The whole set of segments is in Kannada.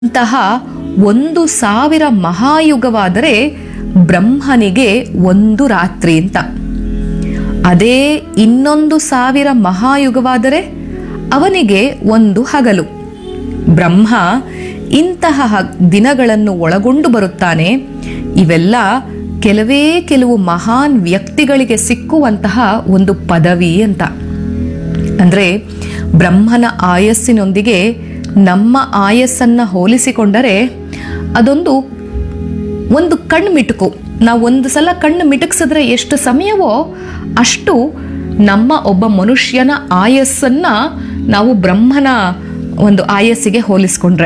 ಅಂತಹ ಒಂದು ಸಾವಿರ ಮಹಾಯುಗವಾದರೆ ಬ್ರಹ್ಮನಿಗೆ ಒಂದು ರಾತ್ರಿ ಅಂತ ಅದೇ ಇನ್ನೊಂದು ಸಾವಿರ ಮಹಾಯುಗವಾದರೆ ಅವನಿಗೆ ಒಂದು ಹಗಲು ಬ್ರಹ್ಮ ಇಂತಹ ಹ- ದಿನಗಳನ್ನು ಒಳಗೊಂಡು ಬರುತ್ತಾನೆ ಇವೆಲ್ಲ ಕೆಲವೇ ಕೆಲವು ಮಹಾನ್ ವ್ಯಕ್ತಿಗಳಿಗೆ ಸಿಕ್ಕುವಂತಹ ಒಂದು ಪದವಿ ಅಂತ ಅಂದ್ರೆ ಬ್ರಹ್ಮನ ಆಯಸ್ಸಿನೊಂದಿಗೆ ನಮ್ಮ ಆಯಸ್ಸನ್ನ ಹೋಲಿಸಿಕೊಂಡರೆ ಅದೊಂದು ಒಂದು ಕಣ್ಣು ಮಿಟುಕು ನಾವು ಒಂದು ಸಲ ಕಣ್ಣು ಮಿಟುಕಿಸಿದ್ರೆ ಎಷ್ಟು ಸಮಯವೋ ಅಷ್ಟು ನಮ್ಮ ಒಬ್ಬ ಮನುಷ್ಯನ ಆಯಸ್ಸನ್ನ ನಾವು ಬ್ರಹ್ಮನ ಒಂದು ಆಯಸ್ಸಿಗೆ ಹೋಲಿಸ್ಕೊಂಡ್ರೆ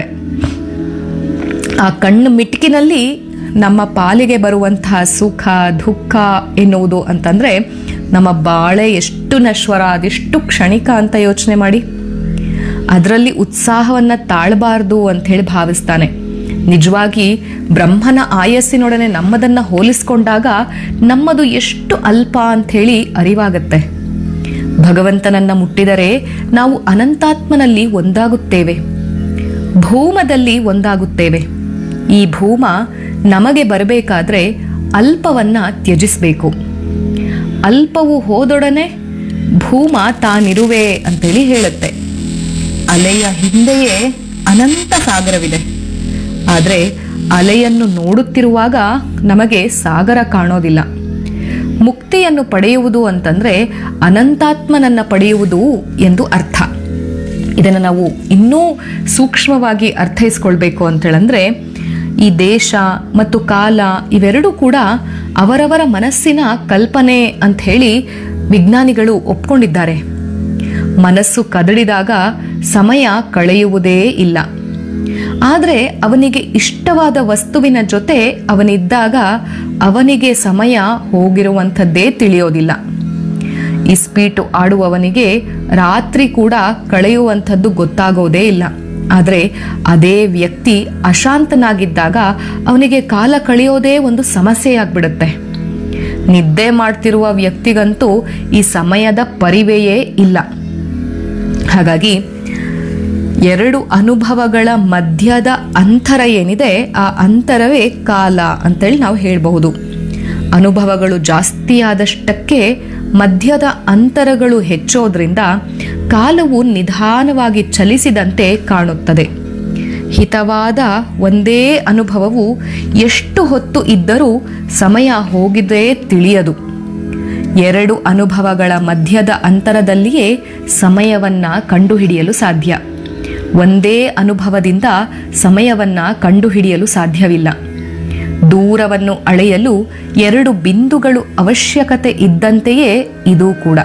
ಆ ಕಣ್ಣು ಮಿಟುಕಿನಲ್ಲಿ ನಮ್ಮ ಪಾಲಿಗೆ ಬರುವಂತಹ ಸುಖ ದುಃಖ ಎನ್ನುವುದು ಅಂತಂದ್ರೆ ನಮ್ಮ ಬಾಳೆ ಎಷ್ಟು ನಶ್ವರ ಅದೆಷ್ಟು ಕ್ಷಣಿಕ ಅಂತ ಯೋಚನೆ ಮಾಡಿ ಅದರಲ್ಲಿ ಉತ್ಸಾಹವನ್ನ ತಾಳಬಾರ್ದು ಅಂತ ಹೇಳಿ ಭಾವಿಸ್ತಾನೆ ನಿಜವಾಗಿ ಬ್ರಹ್ಮನ ಆಯಸ್ಸಿನೊಡನೆ ನಮ್ಮದನ್ನ ಹೋಲಿಸ್ಕೊಂಡಾಗ ನಮ್ಮದು ಎಷ್ಟು ಅಲ್ಪ ಅಂತ ಹೇಳಿ ಅರಿವಾಗತ್ತೆ ಭಗವಂತನನ್ನ ಮುಟ್ಟಿದರೆ ನಾವು ಅನಂತಾತ್ಮನಲ್ಲಿ ಒಂದಾಗುತ್ತೇವೆ ಭೂಮದಲ್ಲಿ ಒಂದಾಗುತ್ತೇವೆ ಈ ಭೂಮ ನಮಗೆ ಬರಬೇಕಾದ್ರೆ ಅಲ್ಪವನ್ನ ತ್ಯಜಿಸಬೇಕು ಅಲ್ಪವು ಹೋದೊಡನೆ ಭೂಮ ತಾನಿರುವೆ ಅಂತೇಳಿ ಹೇಳುತ್ತೆ ಅಲೆಯ ಹಿಂದೆಯೇ ಅನಂತ ಸಾಗರವಿದೆ ಆದರೆ ಅಲೆಯನ್ನು ನೋಡುತ್ತಿರುವಾಗ ನಮಗೆ ಸಾಗರ ಕಾಣೋದಿಲ್ಲ ಮುಕ್ತಿಯನ್ನು ಪಡೆಯುವುದು ಅಂತಂದ್ರೆ ಅನಂತಾತ್ಮನನ್ನ ಪಡೆಯುವುದು ಎಂದು ಅರ್ಥ ಇದನ್ನು ನಾವು ಇನ್ನೂ ಸೂಕ್ಷ್ಮವಾಗಿ ಅರ್ಥೈಸ್ಕೊಳ್ಬೇಕು ಅಂತೇಳಂದ್ರೆ ಈ ದೇಶ ಮತ್ತು ಕಾಲ ಇವೆರಡೂ ಕೂಡ ಅವರವರ ಮನಸ್ಸಿನ ಕಲ್ಪನೆ ಅಂತ ಹೇಳಿ ವಿಜ್ಞಾನಿಗಳು ಒಪ್ಕೊಂಡಿದ್ದಾರೆ ಮನಸ್ಸು ಕದಡಿದಾಗ ಸಮಯ ಕಳೆಯುವುದೇ ಇಲ್ಲ ಆದರೆ ಅವನಿಗೆ ಇಷ್ಟವಾದ ವಸ್ತುವಿನ ಜೊತೆ ಅವನಿದ್ದಾಗ ಅವನಿಗೆ ಸಮಯ ಹೋಗಿರುವಂಥದ್ದೇ ತಿಳಿಯೋದಿಲ್ಲ ಇಸ್ಪೀಟು ಆಡುವವನಿಗೆ ರಾತ್ರಿ ಕೂಡ ಕಳೆಯುವಂಥದ್ದು ಗೊತ್ತಾಗೋದೇ ಇಲ್ಲ ಆದರೆ ಅದೇ ವ್ಯಕ್ತಿ ಅಶಾಂತನಾಗಿದ್ದಾಗ ಅವನಿಗೆ ಕಾಲ ಕಳೆಯೋದೇ ಒಂದು ಸಮಸ್ಯೆಯಾಗ್ಬಿಡುತ್ತೆ ನಿದ್ದೆ ಮಾಡ್ತಿರುವ ವ್ಯಕ್ತಿಗಂತೂ ಈ ಸಮಯದ ಪರಿವೆಯೇ ಇಲ್ಲ ಹಾಗಾಗಿ ಎರಡು ಅನುಭವಗಳ ಮಧ್ಯದ ಅಂತರ ಏನಿದೆ ಆ ಅಂತರವೇ ಕಾಲ ಅಂತೇಳಿ ನಾವು ಹೇಳಬಹುದು ಅನುಭವಗಳು ಜಾಸ್ತಿ ಆದಷ್ಟಕ್ಕೆ ಮಧ್ಯದ ಅಂತರಗಳು ಹೆಚ್ಚೋದ್ರಿಂದ ಕಾಲವು ನಿಧಾನವಾಗಿ ಚಲಿಸಿದಂತೆ ಕಾಣುತ್ತದೆ ಹಿತವಾದ ಒಂದೇ ಅನುಭವವು ಎಷ್ಟು ಹೊತ್ತು ಇದ್ದರೂ ಸಮಯ ಹೋಗಿದ್ದೇ ತಿಳಿಯದು ಎರಡು ಅನುಭವಗಳ ಮಧ್ಯದ ಅಂತರದಲ್ಲಿಯೇ ಸಮಯವನ್ನ ಕಂಡುಹಿಡಿಯಲು ಸಾಧ್ಯ ಒಂದೇ ಅನುಭವದಿಂದ ಸಮಯವನ್ನ ಕಂಡುಹಿಡಿಯಲು ಸಾಧ್ಯವಿಲ್ಲ ದೂರವನ್ನು ಅಳೆಯಲು ಎರಡು ಬಿಂದುಗಳು ಅವಶ್ಯಕತೆ ಇದ್ದಂತೆಯೇ ಇದು ಕೂಡ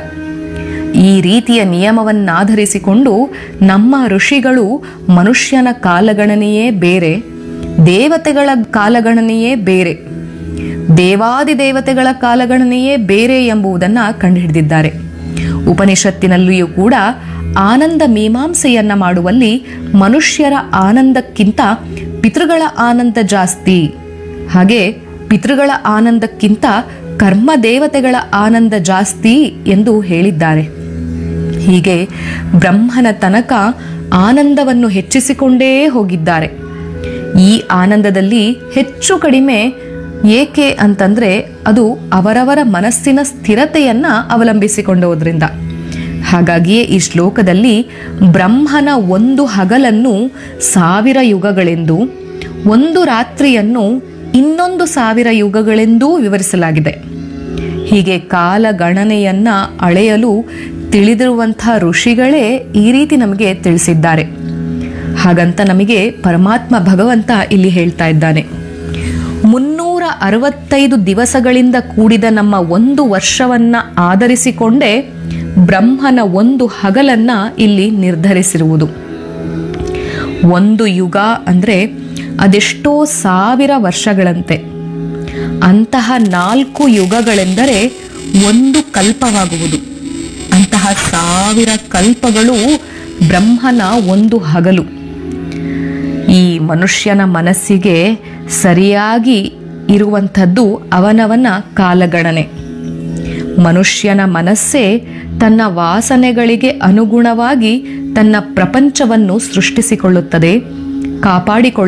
ಈ ರೀತಿಯ ನಿಯಮವನ್ನಾಧರಿಸಿಕೊಂಡು ನಮ್ಮ ಋಷಿಗಳು ಮನುಷ್ಯನ ಕಾಲಗಣನೆಯೇ ಬೇರೆ ದೇವತೆಗಳ ಕಾಲಗಣನೆಯೇ ಬೇರೆ ದೇವಾದಿ ದೇವತೆಗಳ ಕಾಲಗಣನೆಯೇ ಬೇರೆ ಎಂಬುದನ್ನು ಕಂಡುಹಿಡಿದಿದ್ದಾರೆ ಉಪನಿಷತ್ತಿನಲ್ಲಿಯೂ ಕೂಡ ಆನಂದ ಮೀಮಾಂಸೆಯನ್ನ ಮಾಡುವಲ್ಲಿ ಮನುಷ್ಯರ ಆನಂದಕ್ಕಿಂತ ಪಿತೃಗಳ ಆನಂದ ಜಾಸ್ತಿ ಹಾಗೆ ಪಿತೃಗಳ ಆನಂದಕ್ಕಿಂತ ಕರ್ಮ ದೇವತೆಗಳ ಆನಂದ ಜಾಸ್ತಿ ಎಂದು ಹೇಳಿದ್ದಾರೆ ಹೀಗೆ ಬ್ರಹ್ಮನ ತನಕ ಆನಂದವನ್ನು ಹೆಚ್ಚಿಸಿಕೊಂಡೇ ಹೋಗಿದ್ದಾರೆ ಈ ಆನಂದದಲ್ಲಿ ಹೆಚ್ಚು ಕಡಿಮೆ ಏಕೆ ಅಂತಂದ್ರೆ ಅದು ಅವರವರ ಮನಸ್ಸಿನ ಸ್ಥಿರತೆಯನ್ನ ಅವಲಂಬಿಸಿಕೊಂಡೋದ್ರಿಂದ ಹಾಗಾಗಿಯೇ ಈ ಶ್ಲೋಕದಲ್ಲಿ ಬ್ರಹ್ಮನ ಒಂದು ಹಗಲನ್ನು ಸಾವಿರ ಯುಗಗಳೆಂದು ಒಂದು ರಾತ್ರಿಯನ್ನು ಇನ್ನೊಂದು ಸಾವಿರ ಯುಗಗಳೆಂದೂ ವಿವರಿಸಲಾಗಿದೆ ಹೀಗೆ ಕಾಲ ಗಣನೆಯನ್ನ ಅಳೆಯಲು ತಿಳಿದಿರುವಂತಹ ಋಷಿಗಳೇ ಈ ರೀತಿ ನಮಗೆ ತಿಳಿಸಿದ್ದಾರೆ ಹಾಗಂತ ನಮಗೆ ಪರಮಾತ್ಮ ಭಗವಂತ ಇಲ್ಲಿ ಹೇಳ್ತಾ ಇದ್ದಾನೆ ಮುನ್ನೂರ ಅರವತ್ತೈದು ದಿವಸಗಳಿಂದ ಕೂಡಿದ ನಮ್ಮ ಒಂದು ವರ್ಷವನ್ನ ಆಧರಿಸಿಕೊಂಡೇ ಬ್ರಹ್ಮನ ಒಂದು ಹಗಲನ್ನ ಇಲ್ಲಿ ನಿರ್ಧರಿಸಿರುವುದು ಒಂದು ಯುಗ ಅಂದ್ರೆ ಅದೆಷ್ಟೋ ಸಾವಿರ ವರ್ಷಗಳಂತೆ ಅಂತಹ ನಾಲ್ಕು ಯುಗಗಳೆಂದರೆ ಒಂದು ಕಲ್ಪವಾಗುವುದು ಅಂತಹ ಸಾವಿರ ಕಲ್ಪಗಳು ಬ್ರಹ್ಮನ ಒಂದು ಹಗಲು ಈ ಮನುಷ್ಯನ ಮನಸ್ಸಿಗೆ ಸರಿಯಾಗಿ ಇರುವಂಥದ್ದು ಅವನವನ ಕಾಲಗಣನೆ ಮನುಷ್ಯನ ಮನಸ್ಸೇ ತನ್ನ ವಾಸನೆಗಳಿಗೆ ಅನುಗುಣವಾಗಿ ತನ್ನ ಪ್ರಪಂಚವನ್ನು ಸೃಷ್ಟಿಸಿಕೊಳ್ಳುತ್ತದೆ ಕಾಪಾಡಿಕೊಳ್ಳ